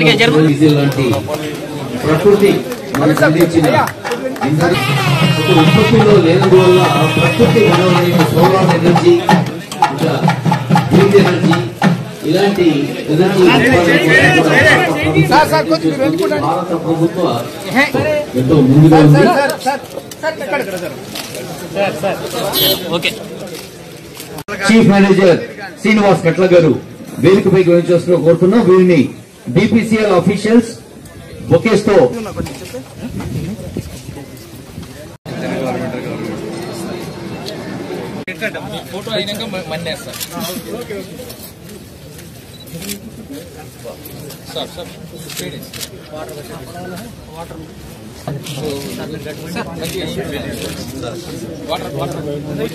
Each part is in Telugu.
సరిగ్గా జరుగు. డీజిల్ లాంటి ప్రకృతి మనకు అందించిన ఇంధన ఒక ఉత్పత్తిలో లేనందువల్ల ప్రకృతి వనరులైన సోలార్ ఎనర్జీ ఇంకా విండ్ ఎనర్జీ ఇలాంటి ఎనర్జీ ఉత్పాదన కోసం కూడా భారత ప్రభుత్వం భారత ప్రభుత్వ ఎంతో ముందుగా ఉంది okay chief manager Srinivas Katla garu వేదికపైకి వచ్చేస్తూ కోరుతున్నాం వీరిని డిపిసిఎల్ ఆఫీషియల్స్ బొకేస్ తో ఫోటో అయినాక మన్నేస్తారు సార్ సార్ వాటర్ వాటర్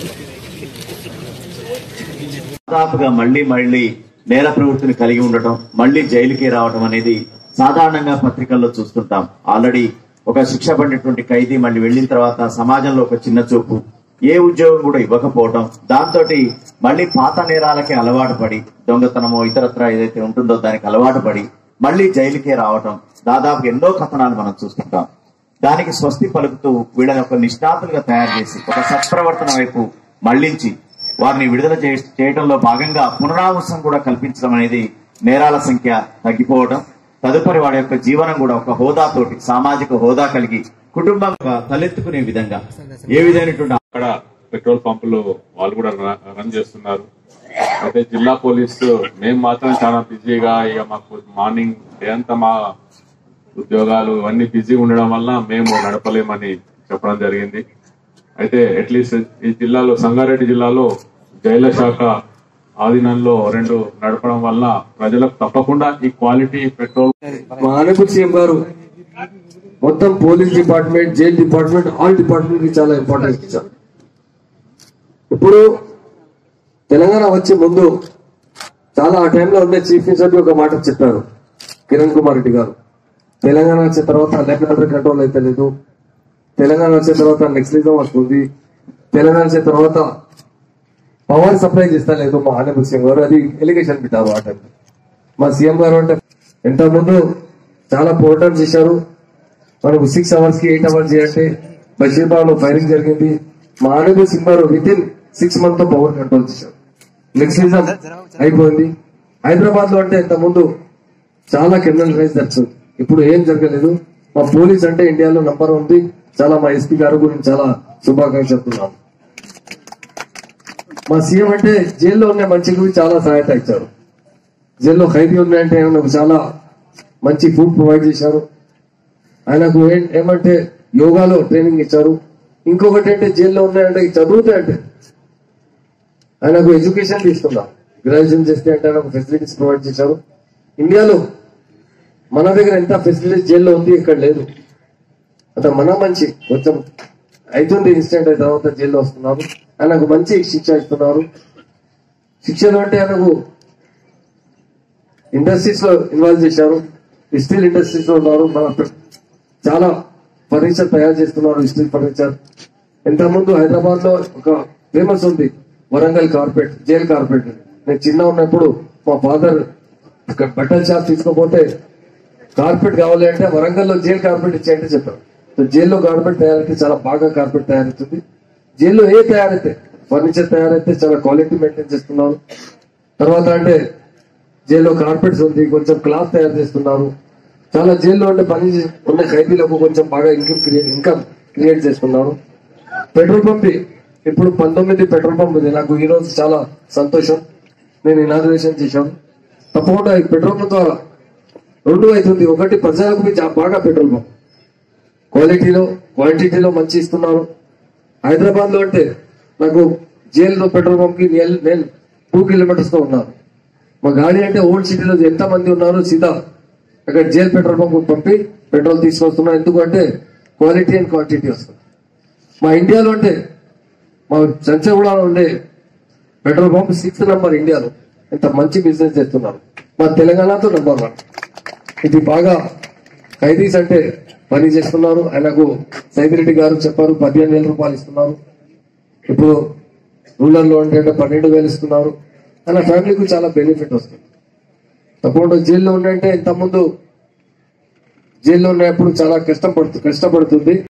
దాదాపుగా మళ్ళీ మళ్ళీ నేర ప్రవృత్తిని కలిగి ఉండటం మళ్ళీ జైలుకి రావటం అనేది సాధారణంగా పత్రికల్లో చూస్తుంటాం ఆల్రెడీ ఒక శిక్ష పడినటువంటి ఖైదీ మళ్ళీ వెళ్ళిన తర్వాత సమాజంలో ఒక చిన్న చూపు ఏ ఉద్యోగం కూడా ఇవ్వకపోవటం దాంతో మళ్ళీ పాత నేరాలకి అలవాటు పడి దొంగతనమో ఇతరత్ర ఏదైతే ఉంటుందో దానికి అలవాటు పడి మళ్ళీ జైలుకే రావటం దాదాపు ఎన్నో కథనాలు మనం చూస్తుంటాం దానికి స్వస్తి పలుకుతూ వీళ్ళని ఒక నిష్ణాతులుగా తయారు చేసి ఒక సత్ప్రవర్తన వైపు మళ్లించి వారిని విడుదల చే- చేయడంలో భాగంగా పునరావాసం కూడా కల్పించడం అనేది నేరాల సంఖ్య తగ్గిపోవడం తదుపరి వాడి యొక్క జీవనం కూడా ఒక హోదాతోటి సామాజిక హోదా కలిగి కుటుంబం తలెత్తుకునే విధంగా ఏ విధమైనటువంటి అక్కడ పెట్రోల్ పంపులు వాళ్ళు కూడా ర- రన్ చేస్తున్నారు అయితే జిల్లా పోలీసు మేము మాత్రం చాలా బిజీగా ఇక మాకు మార్నింగ్ డే అంతా మా ఉద్యోగాలు అన్ని బిజీ ఉండడం వల్ల మేము నడపలేమని చెప్పడం జరిగింది అయితే అట్లీస్ట్ ఈ జిల్లాలో సంగారెడ్డి జిల్లాలో జైళ్ల శాఖ ఆధీనంలో రెండు నడపడం వల్ల ప్రజలకు తప్పకుండా ఈ క్వాలిటీ పెట్రోల్ మా ఆనపూర్ సీఎం గారు మొత్తం police department jail department all department కి చాలా ఇంపార్టెన్స్ ఇచ్చారు ఇప్పుడు తెలంగాణ వచ్చే ముందు చాలా ఆ టైంలో ఉండే చీఫ్ మినిస్టర్ ఒక మాట చెప్పారు కిరణ్ కుమార్ రెడ్డి గారు తెలంగాణ వచ్చిన తర్వాత లెఫ్ట్ హ్యాండర్ కంట్రోల్ అయితే లేదు తెలంగాణ వచ్చిన తర్వాత నెక్స్టిజం వస్తుంది తెలంగాణ వచ్చిన తర్వాత పవర్ సప్లై చేస్తా లేదు మా ఆనపూర్ సీఎం గారు అది ఎలిగేషన్ పెట్టారు ఆ టైంలో మా సీఎం గారు అంటే ఎంత ముందు చాలా పోరాటం చేశారు మనకు సిక్స్ అవర్స్ కి ఎయిట్ అవర్స్ చేయంటే బషీర్బాగ్ లో ఫైరింగ్ జరిగింది మా ఆనబు సింబారు విత్ ఇన్ సిక్స్ మంత్ తో పవర్ కంట్రోల్ చేశారు నెక్స్టిజం అయిపోయింది హైదరాబాద్ లో అంటే ఇంత ముందు చాలా క్రిమినల్ రైస్ జరుగుతుంది ఇప్పుడు ఏం జరగలేదు మా పోలీస్ అంటే ఇండియాలో నంబర్ ఉంది చాలా మా ఎస్పీ గారు గురించి చాలా శుభాకాంక్షలు చెప్తున్నాను మా సీఎం అంటే జైల్లో ఉన్న మంచికి చాలా సహాయత ఇచ్చారు జైల్లో ఖైదీ ఉన్నాయంటే ఆయనకు చాలా మంచి ఫుడ్ ప్రొవైడ్ చేశారు ఆయనకు ఏం- ఏమంటే యోగాలో ట్రైనింగ్ ఇచ్చారు ఇంకొకటి అంటే జైల్లో ఉన్నాయంటే చదువుతాయంటే ఆయనకు ఎడ్యుకేషన్ తీసుకున్నారు గ్రాడ్యుయేషన్ చేస్తే అంటే ఆయనకు ఫెసిలిటీస్ ప్రొవైడ్ చేశారు ఇండియాలో మన దగ్గర ఎంత ఫెసిలిటీస్ జైల్లో ఉంది ఇక్కడ లేదు అతను మన మంచి కొంచెం అవుతుంది ఇన్సిడెంట్ అయిన తర్వాత జైల్లో వస్తున్నారు ఆయనకు మంచి శిక్ష ఇస్తున్నారు శిక్షలు అంటే ఆయనకు ఇండస్ట్రీస్ లో ఇన్వాల్వ్ చేశారు స్టీల్ ఇండస్ట్రీస్ లో ఉన్నారు మన ప్ర- చాలా ఫర్నిచర్ తయారు చేస్తున్నారు స్టీల్ ఫర్నిచర్ ఇంత ముందు హైదరాబాద్ లో ఒక ఫేమస్ ఉంది వరంగల్ కార్పెట్ జైల్ కార్పెట్ నేను చిన్న ఉన్నప్పుడు మా ఫాదర్ బట్టల షాప్ తీసుకోపోతే కార్పెట్ కావాలి అంటే వరంగల్ లో జైల్ కార్పెట్ ఇచ్చేయంటే చెప్పారు సో జైల్లో కార్పెట్ తయారైతే చాలా బాగా కార్పెట్ తయారవుతుంది జైల్లో ఏ తయారైతే ఫర్నిచర్ తయారైతే చాలా క్వాలిటీ మెయింటైన్ చేస్తున్నారు తర్వాత అంటే జైల్లో కార్పెట్స్ ఉంది కొంచెం క్లాత్ తయారు చేస్తున్నారు చాలా జైల్లో ఉండే పని చే- ఉన్న ఖైదీలకు కొంచెం బాగా ఇన్కమ్ క్రియేట్ ఇన్కమ్ క్రియేట్ చేస్తున్నారు పెట్రోల్ పంప్ ఇప్పుడు పంతొమ్మిది పెట్రోల్ పంప్ ఉంది నాకు ఈ రోజు చాలా సంతోషం నేను ఇనాగ్రేషన్ చేశాను తప్పకుండా ఈ పెట్రోల్ పంప్ ద్వారా రెండు అవుతుంది ఒకటి ప్రజలకు మీ చా- బాగా పెట్రోల్ పంప్ క్వాలిటీలో క్వాంటిటీలో మంచి ఇస్తున్నారు హైదరాబాద్ లో అంటే నాకు జైల్లో పెట్రోల్ పంప్ కి నేను- నేను టూ కిలోమీటర్స్ తో ఉన్నాను మా గాడి అంటే ఓల్డ్ సిటీలో ఎంత మంది ఉన్నారు సీదా అక్కడ జైల్ పెట్రోల్ పంప్ పంపి పెట్రోల్ తీసుకొస్తున్నా ఎందుకంటే క్వాలిటీ అండ్ క్వాంటిటీ వస్తుంది మా ఇండియాలో అంటే మా చంచగూడలో ఉండే పెట్రోల్ పంప్ సిక్స్త్ నంబర్ ఇండియాలో ఎంత మంచి బిజినెస్ చేస్తున్నారు మా తెలంగాణతో నంబర్ వన్ ఇది బాగా ఖైదీస్ అంటే పని చేస్తున్నారు ఆయనకు సైదిరెడ్డి గారు చెప్పారు పదిహేను వేల రూపాయలు ఇస్తున్నారు ఇప్పుడు రూరల్ లో ఉంటే పన్నెండు వేలు ఇస్తున్నారు అలా ఫ్యామిలీకి చాలా బెనిఫిట్ వస్తుంది తప్పకుండా జైల్లో ఉండంటే ఇంత ముందు జైల్లో ఉన్నప్పుడు చాలా కష్టపడుతు కష్టపడుతుంది